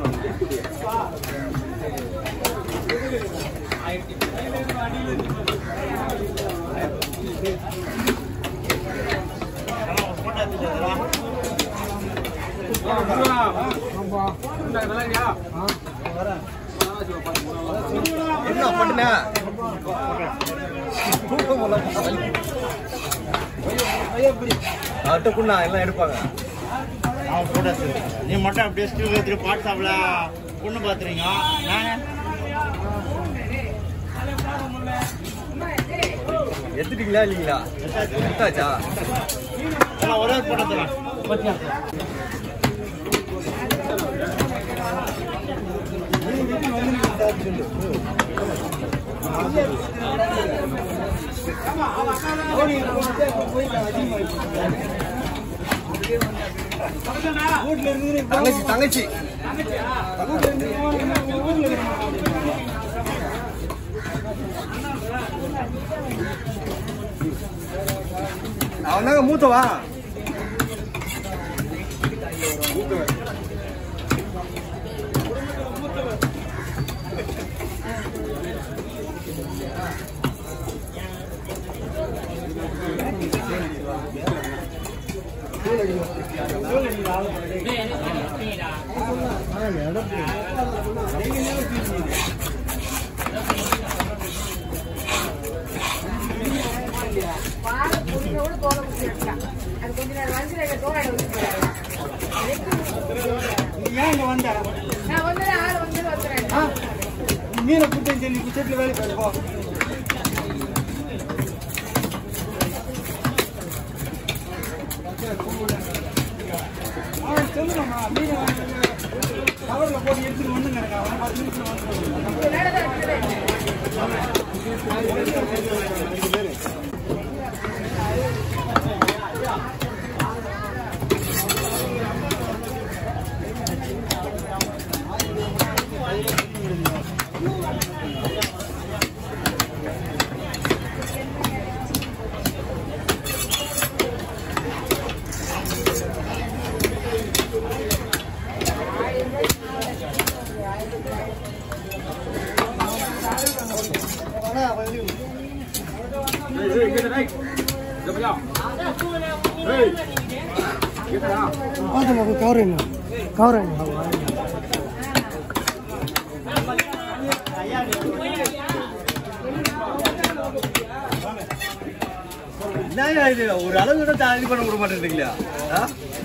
என்ன பண்ணுங்க அவர்கிட்ட குண்ணா எல்லாம் எடுப்பாங்க அவன் கூட நீ மட்டும் அப்படியே ஸ்டீல் எடுத்துட்டு வாட்ஸ்அப்ல பொண்ணு பாத்துறீங்க நானே எடுத்துட்டீங்களா இல்லைங்களா எடுத்தாச்சா எல்லாம் ஒரே போட்டதுல தங்கச்சி தங்கச்சி அவன் தாங்க மூத்தவா பால் புரிஞ்சோட தோலை ஊற்றி அது கொஞ்ச நேரம் வந்து எங்க தோலை ஊற்றி ஏன் இங்க வந்த நான் வந்து ஆள் வந்து வந்துடுறேன் ஆ? மீனை புட்டேன்னு சொல்லி செட்டில் வேலை பார்ப்போம் சொல்லுங்கம்மா மீனை வாங்கி கவரில் போட்டு எடுத்துட்டு வந்துங்க எனக்கு அவன் பத்து நிமிஷம் வந்து வேலை தான் இருக்குது கவருங்க கவருங்க என்னங்க இது ஒரு அளவு கூட தாண்டி பண்ண விட மாட்டேங்கிறீங்களா ஆ?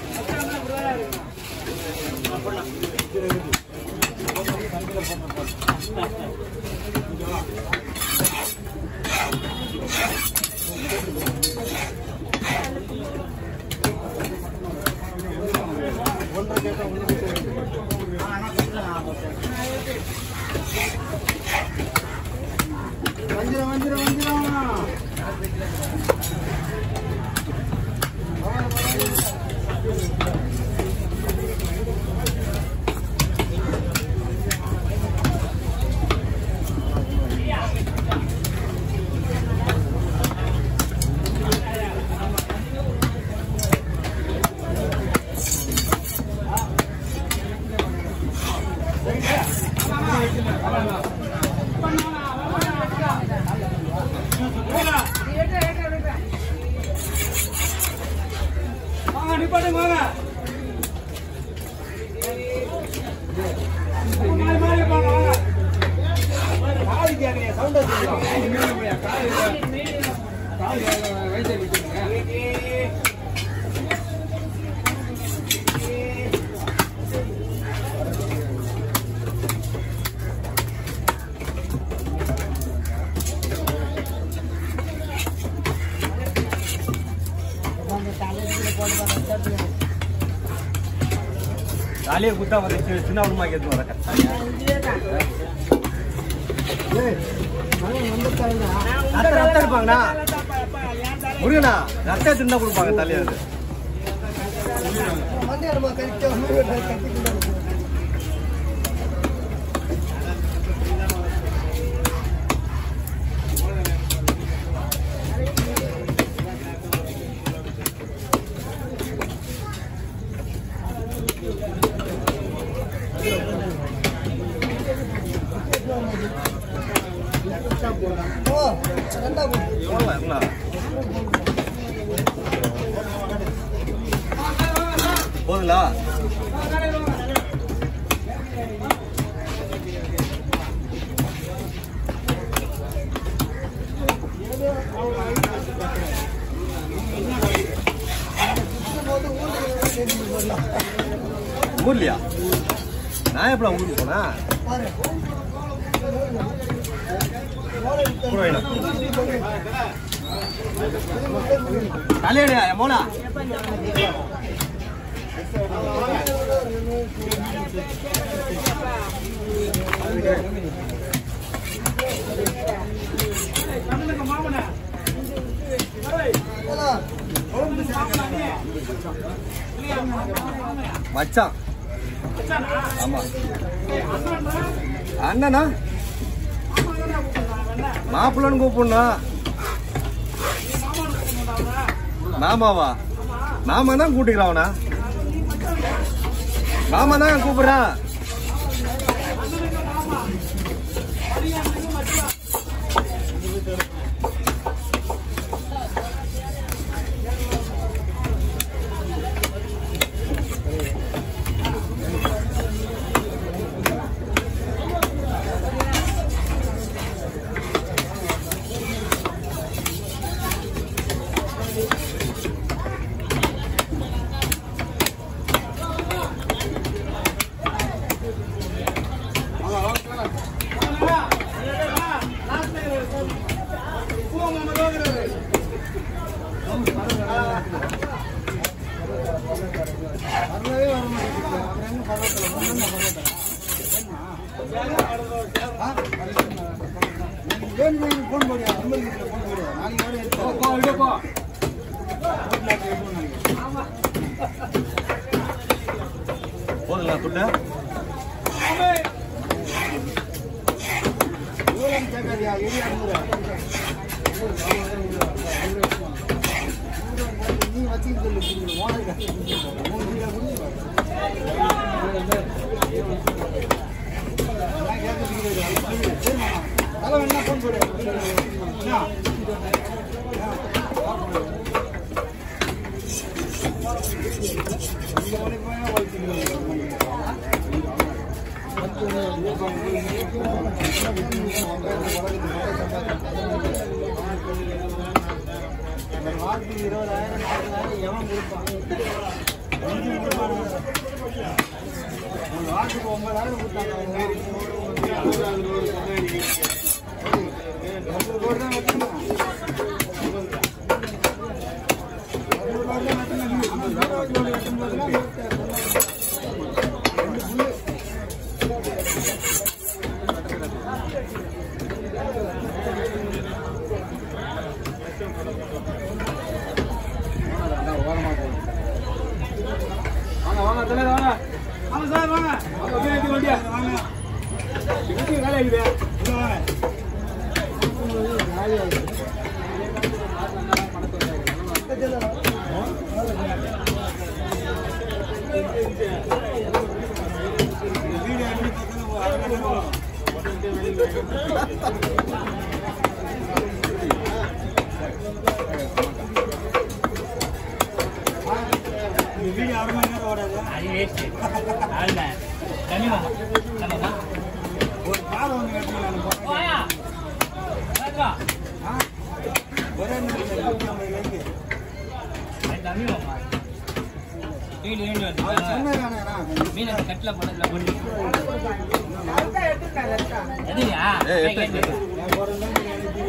வஞ்சிரம் வஞ்சிரம் வஞ்சிரம் வாங்க நிப்பாட்டுங்க வாங்க மாறி மாறி வாங்க வாங்க காது கேட்கலையா சவுண்டா தலையை குத்தா வந்து சின்ன உடம்பா கேட்டு வர ரத்தம் ரத்தம் எடுப்பாங்கண்ணா முருகனா ரத்தம் எடுத்துன்னு தான் கொடுப்பாங்க தலையை அது போடலாம் என்ன போதுங்களா ஊர்லையா நான் எப்படா ஊருக்கு போனா தலையடியா என் மோனா மச்சான் ஆமா அண்ணனா மாப்பிள்ளன்னு கூப்பிடணும் மாமாவா மாமா தான் கூட்டிக்கிறான் அவனா மாமா தான் கூப்பிடுறான் ஃபோன் போடியா நம்பர் ஃபோன் போடியா நாளைக்கு வர எடுத்து போ போதுங்களா துட்ட தூரம் கேட்காதியா எரி அனுப்புற நீ வச்சுக்கிட்டு சொல்லு ஓனர் அதான் என்ன ஃபோன் போடு என்ன வாரத்துக்கு இருபதாயிரம் நாற்பதாயிரம் எவன் கொடுப்பான் அஞ்சு கொடுப்பான் ஒரு வாரத்துக்கு ஒன்பதாயிரம் கொடுத்தாங்க ஒன்பது கோடி தான் வச்சுருந்தான் ஒன்பது கோடி தான் வச்சுருந்தாங்க ஐம்பது ரூபா கோடி வெட்டும்போது தான் வாங்க வாங்க தலைவர் வாங்க வாங்க சார் வாங்க வாங்க அப்படியே ஏத்தி வண்டியா வாங்க எங்க வேலை இருக்குது உள்ள வாங்க வீடு அடிச்சு இந்த வீடு அரை மணி நேரம் ஓடாது ஒரு கார் ஒன்று கட்டணும் நான் போறேன். ஆ? ஒரே நிமிஷம் நம்ம இருக்கு அவர் சொன்னாரானே அதுதான் எடுத்துருக்காங்க அதுதான் ஏய் எட்டு எட்டு. நான் போறேன் எனக்கு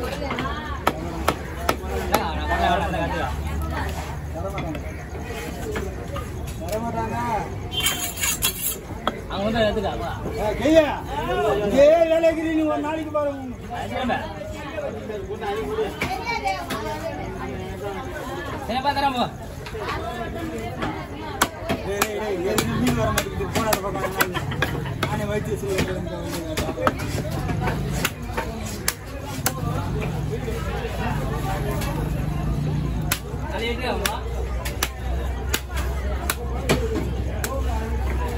வரமாட்டாங்க அவங்க வந்து எடுத்துக்காப்பா ஏய், கையா இதே வேலைக்கு நீ ஒரு நாளைக்கு பாருங்க சரிப்பா தரேன் போ டேய், டேய், டேய், எதுக்கு மீன் வர மாட்டேங்குது போராட பக்கம் நானே வயிற்று சொல்லுவேன் அது எடுத்துக்காப்பா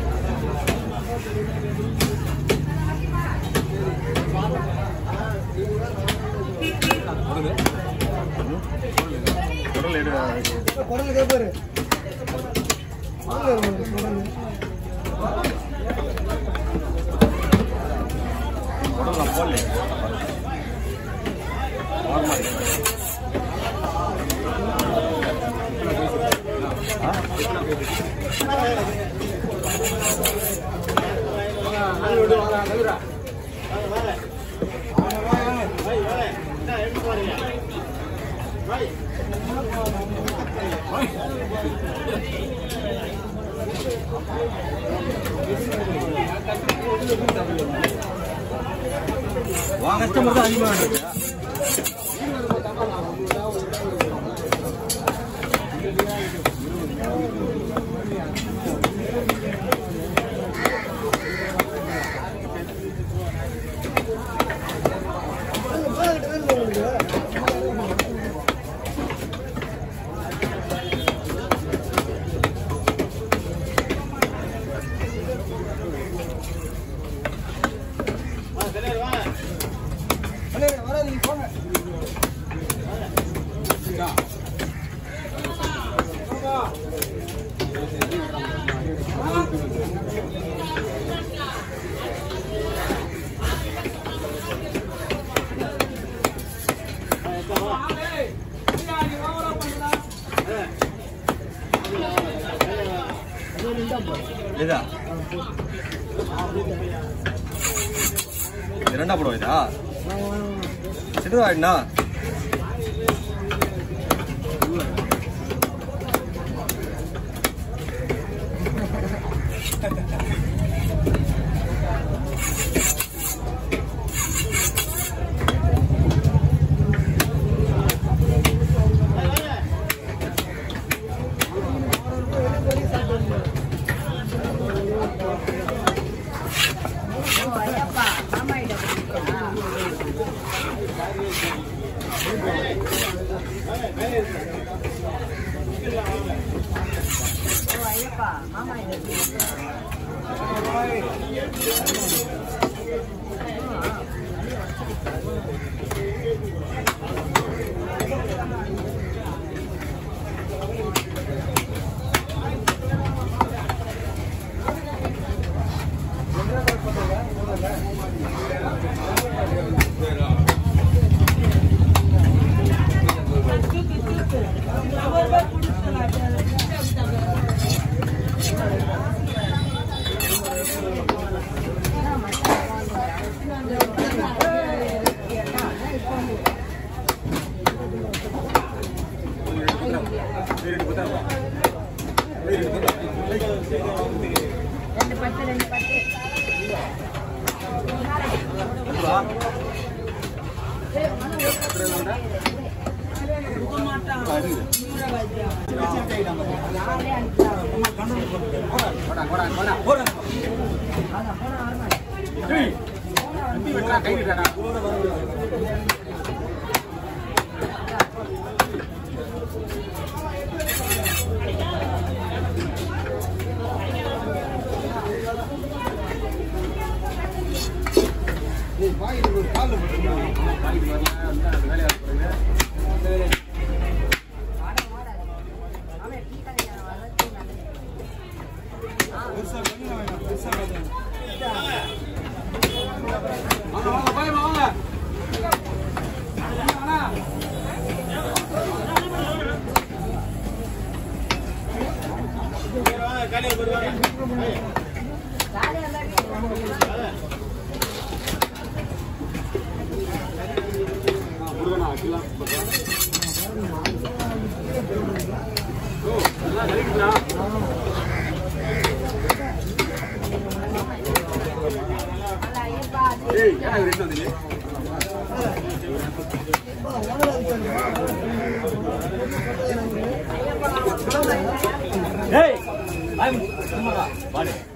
ஆ குடல் கேப்பாரு உடம்புல போடல உன் கஸ்டமர் தான் அதிகமாக இருக்கு இதா இது ரெண்டா படம் இதா சிடுவாயிடுண்ணா ரெண்டு பத்து ரெண்டு பத்து வாங்க வாங்க பாயமா வாங்க வாங்க முருகனா அகிலா ஓ எல்லாம் கழிக்குதுடா ஏய் ஏன் ரெண்டு வந்தீங்க ஏய் சும்மாடா பாடு